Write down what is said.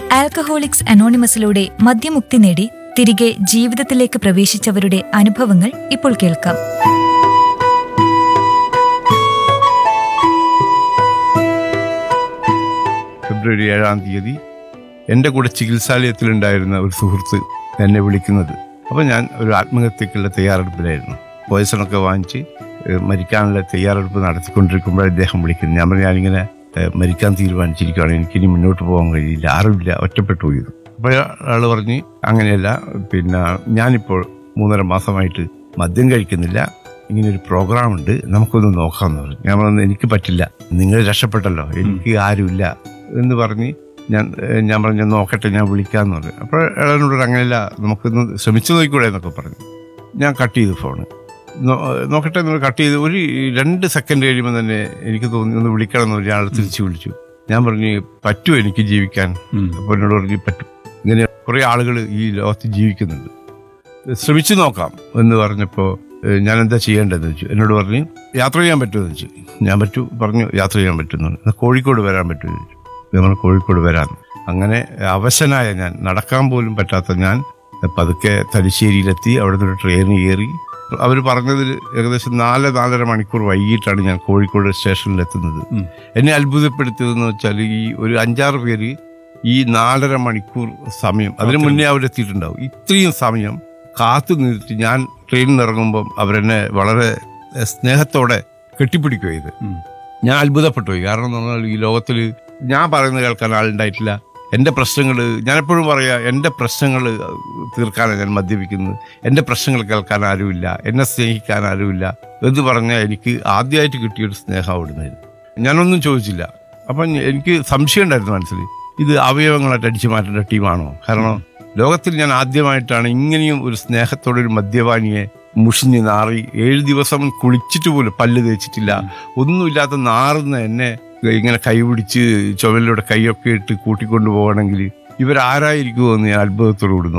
alcoholics അനോണിമസിലൂടെ മദ്യമുക്തി നേടി തിരികെ ജീവിതത്തിലേക്ക് പ്രവേശിച്ചവരുടെ അനുഭവങ്ങൾ ഇപ്പോൾ കേൾക്കാം ഫെബ്രുവരി ഏഴാം തീയതി എൻ്റെ കൂടെ ചികിത്സാലയത്തിലുണ്ടായിരുന്ന ഒരു സുഹൃത്ത് എന്നെ വിളിക്കുന്നത് അപ്പോൾ ഞാൻ ഒരു ആത്മഹത്യക്കുള്ള തയ്യാറെടുപ്പിലായിരുന്നു പോയസണൊക്കെ വാങ്ങിച്ച് ഏഹ്, മരിക്കാനുള്ള തയ്യാറെടുപ്പ് നടത്തിക്കൊണ്ടിരിക്കുമ്പോൾ അദ്ദേഹം വിളിക്കുന്നു ഞാൻ പറഞ്ഞു ഞാനിങ്ങനെ ഏഹ്, മരിക്കാൻ തീരുമാനിച്ചിരിക്കുകയാണ് എനിക്കിനി മുന്നോട്ട് പോകാൻ കഴിയില്ല ആരുമില്ല ഒറ്റപ്പെട്ടു പോയിരുന്നു അപ്പോൾ ആൾ പറഞ്ഞ് അങ്ങനെയല്ല പിന്നെ ഞാനിപ്പോൾ മൂന്നര മാസമായിട്ട് മദ്യം കഴിക്കുന്നില്ല ഇങ്ങനെ ഒരു പ്രോഗ്രാം ഉണ്ട് നമുക്കൊന്ന് നോക്കാമെന്ന് പറഞ്ഞു ഞാൻ പറഞ്ഞു എനിക്ക് പറ്റില്ല നിങ്ങൾ രക്ഷപ്പെട്ടല്ലോ എനിക്ക് ആരുമില്ല എന്ന് പറഞ്ഞ് ഞാൻ ഏഹ് ഞാൻ പറഞ്ഞു "ഞാൻ നോക്കട്ടെ ഞാൻ വിളിക്കാമെന്ന് പറഞ്ഞു അപ്പോൾ ഇളനോട് അങ്ങനെയല്ല നമുക്കൊന്ന് ശ്രമിച്ചു നോക്കിക്കൂടെ എന്നൊക്കെ പറഞ്ഞു ഞാൻ കട്ട് ചെയ്തു ഫോണ് നോ- നോക്കട്ടെ എന്ന് കട്ട് ചെയ്ത് ഒരു രണ്ട് സെക്കൻഡ് കഴിയുമ്പോൾ തന്നെ എനിക്ക് തോന്നി ഒന്ന് വിളിക്കണം എന്ന് പറഞ്ഞ് ആൾ തിരിച്ചു വിളിച്ചു ഞാൻ പറഞ്ഞു പറ്റുമോ എനിക്ക് ജീവിക്കാൻ അപ്പോൾ എന്നോട് പറഞ്ഞു പറ്റും ഇങ്ങനെ കുറേ ആളുകൾ ഈ ലോകത്ത് ജീവിക്കുന്നുണ്ട് ശ്രമിച്ചു നോക്കാം എന്ന് പറഞ്ഞപ്പോൾ ഏഹ്, ഞാൻ എന്താ ചെയ്യേണ്ടതെന്ന് വെച്ചു എന്നോട് പറഞ്ഞു യാത്ര ചെയ്യാൻ പറ്റുമെന്ന് വെച്ചു ഞാൻ പറ്റൂ പറഞ്ഞു യാത്ര ചെയ്യാൻ പറ്റുന്നു "എന്നാ കോഴിക്കോട് വരാൻ പറ്റുമെന്ന് ചോദിച്ചു നമ്മൾ കോഴിക്കോട് വരാം അങ്ങനെ അവശനായ ഞാൻ നടക്കാൻ പോലും പറ്റാത്ത ഞാൻ പതുക്കെ തലശ്ശേരിയിലെത്തി അവിടെ നിന്ന് ഒരു ട്രെയിൻ കയറി അവർ പറഞ്ഞതിൽ ഏകദേശം നാല് നാലര മണിക്കൂർ വൈകിട്ടാണ് ഞാൻ കോഴിക്കോട് സ്റ്റേഷനിൽ എത്തുന്നത് എന്നെ അത്ഭുതപ്പെടുത്തിയതെന്ന് വെച്ചാൽ ഈ ഒരു അഞ്ചാറ് പേര് ഈ നാലര മണിക്കൂർ സമയം അതിന് മുന്നേ അവരെത്തിയിട്ടുണ്ടാവും ഇത്രയും സമയം കാത്തു നിന്നിട്ട് ഞാൻ ട്രെയിനിൽ നിന്ന് ഇറങ്ങുമ്പം അവരെന്നെ വളരെ സ്നേഹത്തോടെ കെട്ടിപ്പിടിക്കുക ഇത് ഞാൻ അത്ഭുതപ്പെട്ടു പോയി കാരണം എന്ന് പറഞ്ഞാൽ ഈ ലോകത്തിൽ ഞാൻ പറയുന്നത് കേൾക്കാൻ ആളുണ്ടായിട്ടില്ല എൻ്റെ പ്രശ്നങ്ങൾ ഞാനെപ്പോഴും പറയാ എൻ്റെ പ്രശ്നങ്ങൾ തീർക്കാനാണ് ഞാൻ മദ്യപിക്കുന്നത് എൻ്റെ പ്രശ്നങ്ങൾ കേൾക്കാൻ ആരുമില്ല എന്നെ സ്നേഹിക്കാൻ ആരുമില്ല എന്ന് പറഞ്ഞാൽ എനിക്ക് ആദ്യമായിട്ട് കിട്ടിയൊരു സ്നേഹം അവിടുന്നായിരുന്നു ഞാനൊന്നും ചോദിച്ചില്ല അപ്പം എനിക്ക് സംശയം ഉണ്ടായിരുന്നു മനസ്സിൽ ഇത് അവയവങ്ങളായിട്ട് അടിച്ചു മാറ്റേണ്ട ടീമാണോ കാരണം ലോകത്തിൽ ഞാൻ ആദ്യമായിട്ടാണ് ഇങ്ങനെയും ഒരു സ്നേഹത്തോടെ ഒരു മദ്യപാനിയെ മുഷിഞ്ഞ് നാറി ഏഴ് ദിവസം കുളിച്ചിട്ട് പോലും പല്ല് തേച്ചിട്ടില്ല ഒന്നുമില്ലാത്ത നാറുന്ന എന്നെ ഇങ്ങനെ കൈപിടിച്ച് ചുമലിലൂടെ കൈയൊക്കെ ഇട്ട് കൂട്ടിക്കൊണ്ടു പോകണമെങ്കിൽ ഇവരാരായിരിക്കുമോ എന്ന് ഞാൻ അത്ഭുതത്തോടു കൂടി നോക്കി